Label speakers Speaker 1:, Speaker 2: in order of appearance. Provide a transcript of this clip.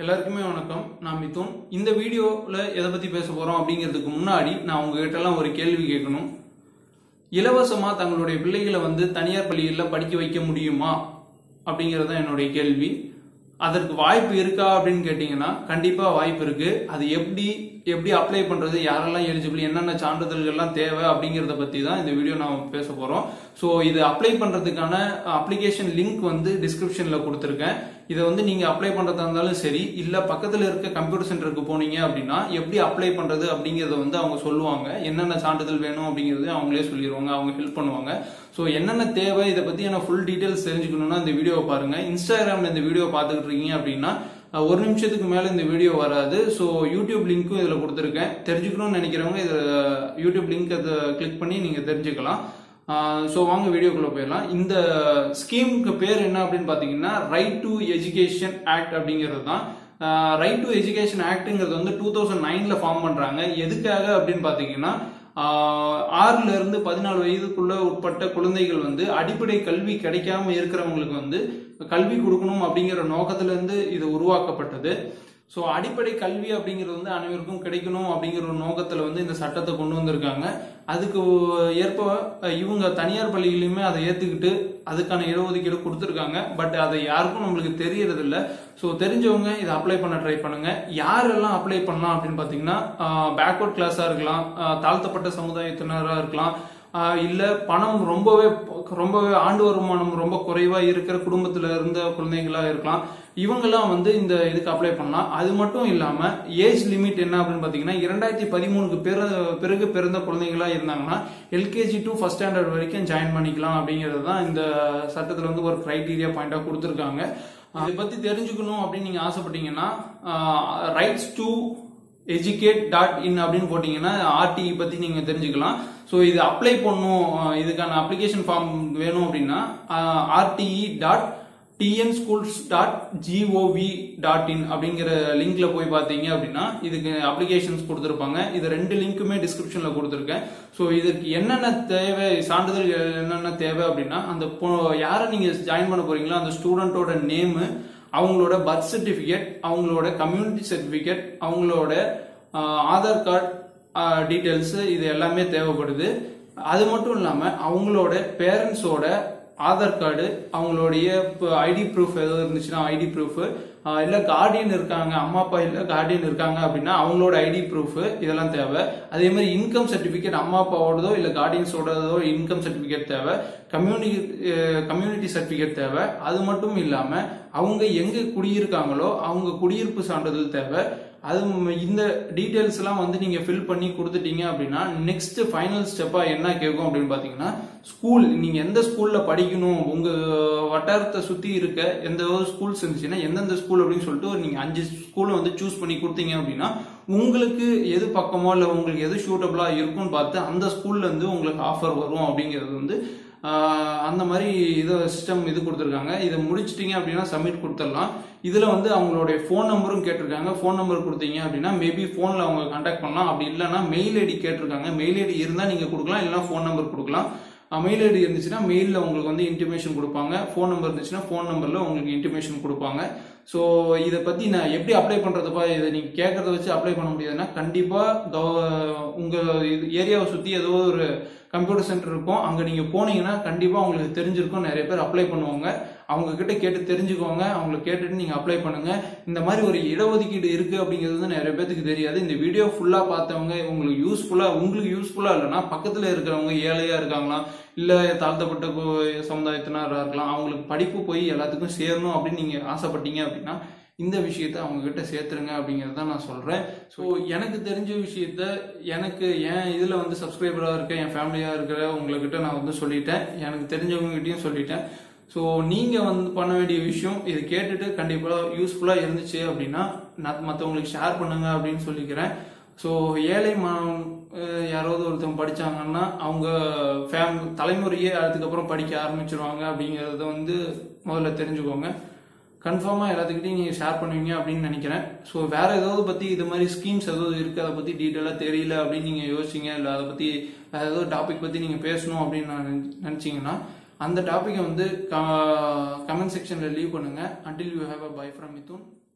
Speaker 1: எல்லாருக்குமே வணக்கம் நான் மிதுன் இந்த வீடியோவில் எதை பற்றி பேச போகிறோம் அப்படிங்கிறதுக்கு முன்னாடி நான் உங்ககிட்ட எல்லாம் ஒரு கேள்வி கேட்கணும் இலவசமாக தங்களுடைய பிள்ளைகளை வந்து தனியார் பள்ளிகளில் படிக்க வைக்க முடியுமா அப்படிங்கிறது தான் என்னுடைய கேள்வி அதற்கு வாய்ப்பு இருக்கா அப்படின்னு கேட்டிங்கன்னா கண்டிப்பாக வாய்ப்பு இருக்கு அது எப்படி எப்படி அப்ளை பண்ணுறது யாரெல்லாம் எலிஜிபிள் என்னென்ன சான்றிதழ்கள்லாம் தேவை அப்படிங்கிறத பற்றி தான் இந்த வீடியோ நான் பேச போகிறோம் ஸோ இது அப்ளை பண்ணுறதுக்கான அப்ளிகேஷன் லிங்க் வந்து டிஸ்கிரிப்ஷனில் கொடுத்துருக்கேன் இதை வந்து நீங்கள் அப்ளை பண்ணுறதா இருந்தாலும் சரி இல்லை பக்கத்தில் இருக்க கம்ப்யூட்டர் சென்டருக்கு போனீங்க அப்படின்னா எப்படி அப்ளை பண்ணுறது அப்படிங்கிறத வந்து அவங்க சொல்லுவாங்க என்னென்ன சான்றிதழ் வேணும் அப்படிங்கிறது அவங்களே சொல்லிடுவாங்க அவங்க ஹெல்ப் பண்ணுவாங்க ஸோ என்னென்ன தேவை இதை பற்றியான ஃபுல் டீட்டெயில்ஸ் தெரிஞ்சுக்கணும்னா இந்த வீடியோவை பாருங்க இன்ஸ்டாகிராமில் இந்த வீடியோ பார்த்துக்கிட்டு இருக்கீங்க அப்படின்னா அஹ், ஒரு நிமிஷத்துக்கு மேலே இந்த வீடியோ வராது ஸோ யூடியூப் லிங்க்கும் இதில் கொடுத்துருக்கேன் தெரிஞ்சுக்கணும்னு நினைக்கிறவங்க இதில் யூடியூப் லிங்க் அதை கிளிக் பண்ணி நீங்கள் தெரிஞ்சுக்கலாம் ஸோ வாங்க வீடியோக்குள்ள போயிடலாம் இந்த ஸ்கீமுக்கு பேர் என்ன அப்படின்னு பார்த்தீங்கன்னா ரைட் டு எஜுகேஷன் ஆக்ட் அப்படிங்கிறது தான் ரைட் டு எஜுகேஷன் ஆக்ட்ங்கிறது வந்து டூ தௌசண்ட் நைன்ல ஃபார்ம் பண்றாங்க எதுக்காக அப்படின்னு பார்த்தீங்கன்னா ஆஹ், ஆறுல இருந்து பதினாலு வயதுக்குள்ள உட்பட்ட குழந்தைகள் வந்து அடிப்படை கல்வி கிடைக்காம இருக்கிறவங்களுக்கு வந்து கல்வி கொடுக்கணும் அப்படிங்கிற நோக்கத்துல இருந்து இது உருவாக்கப்பட்டது ஸோ அடிப்படை கல்வி அப்படிங்கிறது வந்து அனைவருக்கும் கிடைக்கணும் அப்படிங்கிற ஒரு நோக்கத்தில் வந்து இந்த சட்டத்தை கொண்டு வந்திருக்காங்க அதுக்கு ஏற்ப அஹ், இவங்க தனியார் பள்ளிகளையுமே அதை ஏற்றுக்கிட்டு அதுக்கான இடஒதுக்கீடு கொடுத்துருக்காங்க பட் அதை யாருக்கும் நம்மளுக்கு தெரியறது இல்ல ஸோ தெரிஞ்சவங்க இதை அப்ளை பண்ண ட்ரை பண்ணுங்க யாரெல்லாம் அப்ளை பண்ணலாம் அப்படின்னு பார்த்தீங்கன்னா பேக்வர்ட் கிளாஸாக இருக்கலாம் அஹ், தாழ்த்தப்பட்ட சமுதாயத்தினராக இருக்கலாம் ஆஹ் இல்ல பணம் ரொம்பவே ரொம்பவே ஆண்டு வருமானம் ரொம்ப குறைவா இருக்கிற குடும்பத்துல இருந்த குழந்தைங்களா இருக்கலாம் இவங்கெல்லாம் வந்து இந்த இதுக்கு அப்ளை பண்ணலாம் அது மட்டும் இல்லாம ஏஜ் லிமிட் என்ன அப்படின்னு பாத்தீங்கன்னா இரண்டாயிரத்தி பதிமூணுக்கு பிற பிறகு பிறந்த குழந்தைங்களா இருந்தாங்கன்னா எல்கேஜி டு ஃபர்ஸ்ட் ஸ்டாண்டர்ட் வரைக்கும் ஜாயின் பண்ணிக்கலாம் அப்படிங்கிறது தான் இந்த சட்டத்துல வந்து ஒரு கிரைட்டீரியா பாயிண்டா கொடுத்துருக்காங்க இதை பத்தி தெரிஞ்சுக்கணும் அப்படின்னு நீங்க ஆசைப்பட்டீங்கன்னா rights to educate dot in அப்படின்னு போட்டீங்கன்னா ஆர்டிஇ பத்தி நீங்க தெரிஞ்சுக்கலாம் ஸோ இது அப்ளை பண்ணும் அஹ் இதுக்கான அப்ளிகேஷன் ஃபார்ம் வேணும் அப்படின்னா RTE dot TN schools dot GOV dot in அப்படிங்கிற லிங்க்ல போய் பார்த்தீங்க அப்படின்னா இதுக்கு அப்ளிகேஷன்ஸ் கொடுத்துருப்பாங்க இது ரெண்டு லிங்க்குமே டிஸ்கிரிப்ஷன்ல கொடுத்துருக்கேன் ஸோ இதுக்கு என்னென்ன தேவை சான்றிதழ் என்னென்ன தேவை அப்படின்னா அந்த பொ- யாரை நீங்க ஜாயின் பண்ண போறீங்களோ அந்த ஸ்டூடெண்டோட நேமு அவங்களோட பர்த் சர்டிஃபிகேட் அவங்களோட கம்யூனிட்டி சர்டிஃபிகேட் அவங்களோட ஆஹ், ஆதார் கார்டு டீட்டெயில்ஸ் இது எல்லாமே தேவைப்படுது அது மட்டும் இல்லாம அவங்களோட பேரண்ட்ஸோட ஆதார் கார்டு அவங்களுடைய ஐடி ப்ரூஃப் ஏதாவது இருந்துச்சுன்னா ஐடி ப்ரூஃப் இல்ல கார்டியன் இருக்காங்க அம்மா அப்பா இல்ல கார்டியன் இருக்காங்க அப்படின்னா அவங்களோட ஐடி ப்ரூஃப் இதெல்லாம் தேவை அதே மாதிரி இன்கம் சர்டிபிகேட் அம்மா அப்பாவோடதோ இல்ல கார்டியன்ஸோடதோ இன்கம் சர்டிபிகேட் தேவை கம்யூனிட்டி கம்யூனிட்டி சர்டிபிகேட் தேவை அது மட்டும் இல்லாம அவங்க எங்க குடியிருக்காங்களோ அவங்க குடியிருப்பு சான்றிதழ் தேவை அது ம- இந்த டீடைல்ஸ் எல்லாம் வந்து நீங்க ஃபில் பண்ணி கொடுத்துட்டீங்க அப்படின்னா நெக்ஸ்ட் ஃபைனல் ஸ்டெப்பா என்ன கேட்கும் அப்படின்னு பாத்தீங்கன்னா ஸ்கூல் நீங்க எந்த ஸ்கூல்ல படிக்கணும் உங்க வட்டாரத்தை சுத்தி இருக்க எந்த ஸ்கூல்ஸ் இருந்துச்சுன்னா எந்தெந்த ஸ்கூல் அப்படின்னு சொல்லிட்டு ஒரு நீங்க அஞ்சு ஸ்கூலை வந்து சூஸ் பண்ணி கொடுத்தீங்க அப்படின்னா உங்களுக்கு எது பக்கமோ இல்ல உங்களுக்கு எது சூட்டபிளா இருக்கும்னு பார்த்து அந்த ஸ்கூல்ல இருந்து உங்களுக்கு ஆஃபர் வரும் அப்படிங்கிறது வந்து ஆஹ் அந்த மாதிரி இது சிஸ்டம் இது கொடுத்துருக்காங்க இதை முடிச்சிட்டீங்க அப்படின்னா சப்மிட் கொடுத்துடலாம் இதுல வந்து அவங்களுடைய ஃபோன் நம்பரும் கேட்டிருக்காங்க ஃபோன் நம்பர் கொடுத்தீங்க அப்படின்னா மேபி ஃபோன்ல அவங்க கான்டாக்ட் பண்ணலாம் அப்படி இல்லைன்னா மெயில் ஐடி கேட்டிருக்காங்க மெயில் ஐடி இருந்தா நீங்க கொடுக்கலாம் இல்லைன்னா ஃபோன் நம்பர் கொடுக்கலாம் மெயில் ஐடி இருந்துச்சுன்னா மெயிலில் உங்களுக்கு வந்து இன்டிமேஷன் கொடுப்பாங்க ஃபோன் நம்பர் இருந்துச்சுன்னா ஃபோன் நம்பரில் உங்களுக்கு இன்டிமேஷன் கொடுப்பாங்க ஸோ இதை பற்றி நான் எப்படி அப்ளை பண்ணுறதுப்பா இதை நீங்கள் கேட்குறத வச்சு அப்ளை பண்ண முடியாதுன்னா கண்டிப்பாக உங்கள் இது ஏரியாவை சுற்றி ஏதோ ஒரு கம்ப்யூட்டர் சென்டர் இருக்கும் அங்கே நீங்கள் போனீங்கன்னா கண்டிப்பாக உங்களுக்கு தெரிஞ்சிருக்கும் நிறைய பேர் அப்ளை பண்ணுவாங்க அவங்க கிட்ட கேட்டு தெரிஞ்சுக்கோங்க அவங்கள கேட்டுட்டு நீங்கள் அப்ளை பண்ணுங்க இந்த மாதிரி ஒரு இடஒதுக்கீடு இருக்கு அப்படிங்கிறது வந்து நிறைய பேத்துக்கு தெரியாது இந்த வீடியோ ஃபுல்லாக பார்த்தவங்க உங்களுக்கு யூஸ்ஃபுல்லாக உங்களுக்கு யூஸ்ஃபுல்லாக இல்லைன்னா பக்கத்தில் இருக்கிறவங்க ஏழையாக இருக்காங்களா இல்லை தாழ்த்தப்பட்ட கு- சமுதாயத்தினராக இருக்கலாம் அவங்களுக்கு படிப்பு போய் எல்லாத்துக்கும் சேரணும் அப்படின்னு நீங்கள் ஆசைப்பட்டீங்க அப்படின்னா இந்த விஷயத்த அவங்க கிட்ட சேர்த்துருங்க அப்படிங்கறத தான் நான் சொல்றேன் ஸோ எனக்கு தெரிஞ்ச விஷயத்த எனக்கு என் இதுல வந்து சப்ஸ்கிரைபரா இருக்க என் ஃபேமிலியா இருக்கிற உங்ககிட்ட நான் வந்து சொல்லிட்டேன் எனக்கு தெரிஞ்சவங்க கிட்டயும் சொல்லிட்டேன் ஸோ நீங்க வந்து பண்ண வேண்டிய விஷயம் இது கேட்டுட்டு கண்டிப்பா யூஸ்ஃபுல்லா இருந்துச்சு அப்படின்னா நான் மற்றவங்களுக்கு ஷேர் பண்ணுங்க அப்படின்னு சொல்லிக்கிறேன் ஸோ ஏழை மாணவன் அஹ், யாராவது ஒருத்தவங்க படிச்சாங்கன்னா அவங்க ஃபேம் தலைமுறையே அதுக்கப்புறம் படிக்க ஆரம்பிச்சிருவாங்க அப்படிங்கறத வந்து முதல்ல தெரிஞ்சுக்கோங்க கன்ஃபார்மாக எல்லாத்துக்கிட்டையும் நீங்கள் ஷேர் பண்ணுவீங்க அப்படின்னு நினைக்கிறேன் ஸோ வேற ஏதாவது பற்றி இது மாதிரி ஸ்கீம்ஸ் ஏதாவது இருக்குது அதை பற்றி டீட்டெயிலாக தெரியல அப்படின்னு நீங்கள் யோசிச்சிங்க இல்லை அதை பற்றி வேற ஏதாவது டாபிக் பற்றி நீங்கள் பேசணும் அப்படின்னு நான் நினச்சிங்கன்னா அந்த டாப்பிக்கை வந்து கமெண்ட் செக்ஷனில் லீவ் பண்ணுங்கள் until you have a by from Mithun